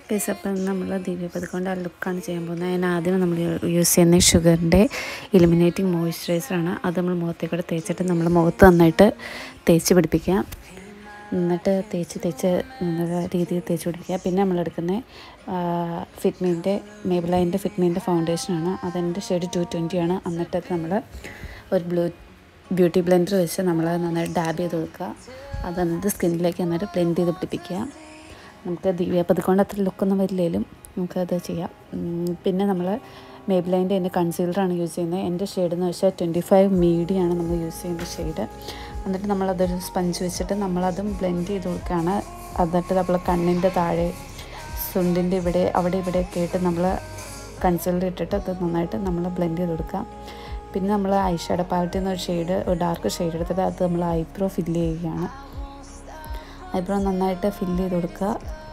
guys അപ്പം നമ്മൾ ദിവ്യപതുകൊണ്ട് ആ ലുക്കാണ് ചെയ്യാൻ പോകുന്നത് അതിന് ആദ്യം നമ്മൾ യൂസ് ചെയ്യുന്ന ഷുഗറിൻ്റെ ഇലിമിനേറ്റിംഗ് മോയ്സ്ചറൈസറാണ് അത് നമ്മൾ മുഖത്തേക്കൂടെ തേച്ചിട്ട് നമ്മൾ മുഖത്ത് നന്നായിട്ട് തേച്ച് പിടിപ്പിക്കുക എന്നിട്ട് തേച്ച് തേച്ച് നല്ല രീതിയിൽ തേച്ച് പിടിപ്പിക്കുക പിന്നെ നമ്മൾ എടുക്കുന്ന ഫിറ്റ്മീൻ്റെ മേബിലൈൻ്റെ ഫിറ്റ്മീൻ്റെ ഫൗണ്ടേഷനാണ് അതെൻ്റെ ഷെയ്ഡ് ടു ട്വൻറ്റിയാണ് എന്നിട്ട് നമ്മൾ ഒരു ബ്ലൂ ബ്യൂട്ടി ബ്ലെൻഡർ വെച്ച് നമ്മൾ നന്നായിട്ട് ഡാബ് ചെയ്ത് കൊടുക്കുക അത് എന്നിട്ട് സ്കിന്നിലേക്ക് നന്നായിട്ട് ബ്ലെൻഡ് ചെയ്ത് പിടിപ്പിക്കുക നമുക്ക് ദിവ്യപ്പതുകൊണ്ട് അത്ര ലുക്കൊന്നും വരില്ലേലും നമുക്കത് ചെയ്യാം ഉം, പിന്നെ നമ്മൾ മേബിലൈൻ്റെ എൻ്റെ കൺസീലറാണ് യൂസ് ചെയ്യുന്നത് എൻ്റെ ഷെയ്ഡ് എന്ന് വെച്ചാൽ ട്വൻറ്റി ഫൈവ് മീഡിയാണ് നമ്മൾ യൂസ് ചെയ്യുന്ന ഷെയ്ഡ് എന്നിട്ട് നമ്മളതൊരു സ്പഞ്ച് വെച്ചിട്ട് നമ്മളതും ബ്ലെൻഡ് ചെയ്ത് കൊടുക്കുകയാണ് എന്നിട്ട് നമ്മൾ കണ്ണിൻ്റെ താഴെ സുണ്ടിൻ്റെ ഇവിടെ അവിടെ ഇവിടെയൊക്കെ ആയിട്ട് നമ്മൾ കൺസീലർ ഇട്ടിട്ട് അത് നന്നായിട്ട് നമ്മൾ ബ്ലെൻഡ് ചെയ്ത് കൊടുക്കാം പിന്നെ നമ്മൾ ഐ ഷാഡോ പാലറ്റിൽ നിന്ന് ഒരു ഷെയ്ഡ് ഒരു ഡാർക്ക് ഷെയ്ഡ് എടുത്തിട്ട് അത് നമ്മൾ ഐബ്രോ ഫില്ല് ചെയ്യുകയാണ് ഐബ്രോ നന്നായിട്ട് ഫില്ല് ചെയ്ത് കൊടുക്കുക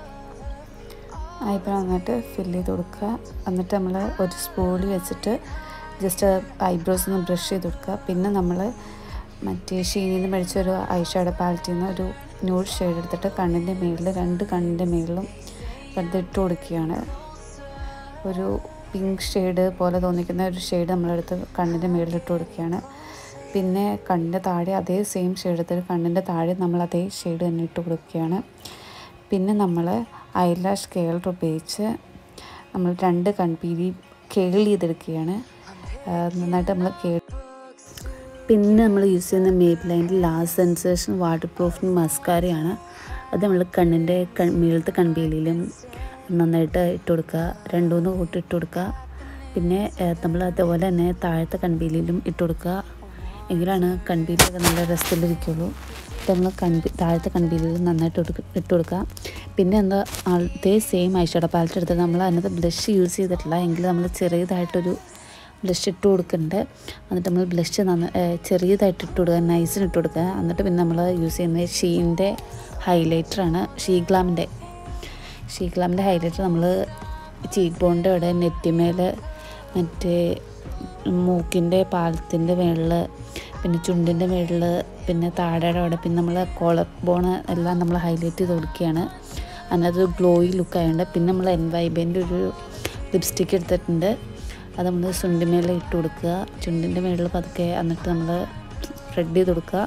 ഐബ്രോ നന്നായിട്ട് ഫില്ല് ചെയ്ത് കൊടുക്കുക എന്നിട്ട് നമ്മൾ ഒരു സ്പൂളിൽ വെച്ചിട്ട് ജസ്റ്റ് ഐബ്രോസ് ഒന്ന് ബ്രഷ് ചെയ്ത് കൊടുക്കുക പിന്നെ നമ്മൾ മറ്റേ ഷീനിൽ നിന്ന് മേടിച്ചൊരു ഐ ഷാഡോ പാലറ്റിൽ നിന്ന് ഒരു ന്യൂഡ് ഷെയ്ഡ് എടുത്തിട്ട് കണ്ണിൻ്റെ മേളിൽ രണ്ട് കണ്ണിൻ്റെ മേളിലും വെറുതെ ഇട്ട് കൊടുക്കുകയാണ് ഒരു പിങ്ക് ഷെയ്ഡ് പോലെ തോന്നിക്കുന്ന ഒരു ഷെയ്ഡ് നമ്മളെടുത്ത് കണ്ണിൻ്റെ മേളിൽ ഇട്ട് കൊടുക്കുകയാണ് പിന്നെ കണ്ണിൻ്റെ താഴെ അതേ സെയിം ഷെയ്ഡ് എടുത്തിട്ട് കണ്ണിൻ്റെ താഴെ നമ്മൾ അതേ ഷെയ്ഡ് തന്നെ ഇട്ട് കൊടുക്കുകയാണ് പിന്നെ നമ്മൾ ഐലാഷ് കെയർ ഉപയോഗിച്ച് നമ്മൾ രണ്ട് കൺപീലി കേൾ ചെയ്തെടുക്കുകയാണ് ആ, നന്നായിട്ട് നമ്മൾ കേൾ പിന്നെ നമ്മൾ യൂസ് ചെയ്യുന്ന മേബ് ലൈൻ്റെ ലാസ്റ്റ് സെൻസേഷൻ വാട്ടർ പ്രൂഫ് മസ്കാരയാണ് അത് നമ്മൾ കണ്ണിൻ്റെ കൺ മേളത്തെ കൺപീലിയിലും നന്നായിട്ട് ഇട്ട് കൊടുക്കുക രണ്ട് മൂന്ന് കൂട്ട് ഇട്ട് കൊടുക്കുക പിന്നെ നമ്മൾ അതേപോലെ തന്നെ താഴത്തെ കൺപീലിയിലും ഇട്ട് കൊടുക്കുക എങ്കിലാണ് കൺപീലിയൊക്കെ നല്ല രസത്തിലിരിക്കുള്ളൂ ഇത് നമ്മൾ കൺപി താഴത്തെ കൺപീലിയിൽ നന്നായിട്ട് ഇട്ട് ഇട്ട് കൊടുക്കുക പിന്നെ എന്താ അതേ സെയിം ഐഷാഡോ പാലറ്റ് എടുത്തിട്ട് നമ്മൾ അതിനകത്ത് ബ്ലഷ് യൂസ് ചെയ്തിട്ടില്ല എങ്കിൽ നമ്മൾ ചെറിയതായിട്ടൊരു ബ്ലഷ് ഇട്ട് കൊടുക്കുന്നുണ്ട് എന്നിട്ട് നമ്മൾ ബ്ലഷ് നന്ന ഏഹ് ചെറിയതായിട്ട് ഇട്ട് കൊടുക്കുക നൈസിന് ഇട്ട് കൊടുക്കുക എന്നിട്ട് പിന്നെ നമ്മൾ യൂസ് ചെയ്യുന്നത് ഷീൻ്റെ ഹൈലൈറ്ററാണ് ഷീ ഗ്ലാമിൻ്റെ ഷീ ഗ്ലാമിൻ്റെ ഹൈലൈറ്റർ നമ്മൾ ചീക്ക് ബോണിൻ്റെ അവിടെ നെറ്റിമേൽ മറ്റേ മൂക്കിൻ്റെ പാലത്തിൻ്റെ മേളിൽ പിന്നെ ചുണ്ടിൻ്റെ മേളിൽ പിന്നെ താഴയുടെ അവിടെ പിന്നെ നമ്മൾ കോളർ ബോൺ എല്ലാം നമ്മൾ ഹൈലൈറ്റ് ചെയ്ത് കൊടുക്കുകയാണ് അതിനകത്ത് ഗ്ലോയി ലുക്ക് ആയതുകൊണ്ട് പിന്നെ നമ്മൾ എൻ വൈബേൻ്റെ ഒരു ലിപ്സ്റ്റിക്ക് എടുത്തിട്ടുണ്ട് അത് നമ്മൾ ചുണ്ടിന്മേലെ ഇട്ട് കൊടുക്കുക ചുണ്ടിൻ്റെ മേളിൽ പതുക്കെ എന്നിട്ട് നമ്മൾ സ്പ്രെഡ് ചെയ്ത് കൊടുക്കുക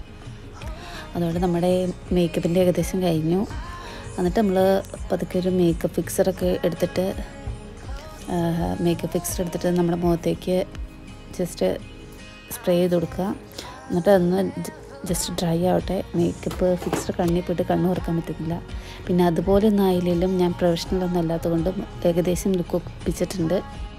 അതോടെ നമ്മുടെ മേക്കപ്പിൻ്റെ ഏകദേശം കഴിഞ്ഞു എന്നിട്ട് നമ്മൾ പതുക്കെ ഒരു മേക്കപ്പ് ഫിക്സറൊക്കെ എടുത്തിട്ട് മേക്കപ്പ് ഫിക്സർ എടുത്തിട്ട് നമ്മുടെ മുഖത്തേക്ക് ജസ്റ്റ് സ്പ്രേ ചെയ്ത് കൊടുക്കുക എന്നിട്ട് അതൊന്ന് ജസ്റ്റ് ഡ്രൈ ആവട്ടെ മേക്കപ്പ് ഫിക്സർ കണ്ണിൽ പോയിട്ട് കണ്ണ് തുറക്കാൻ പറ്റുന്നില്ല പിന്നെ അതുപോലെ ഒന്നും ആയില്ലെങ്കിലും ഞാൻ പ്രൊഫഷണൽ ഒന്നും അല്ലാത്തതുകൊണ്ട് ഏകദേശം ലുക്ക് ഒപ്പിച്ചിട്ടുണ്ട്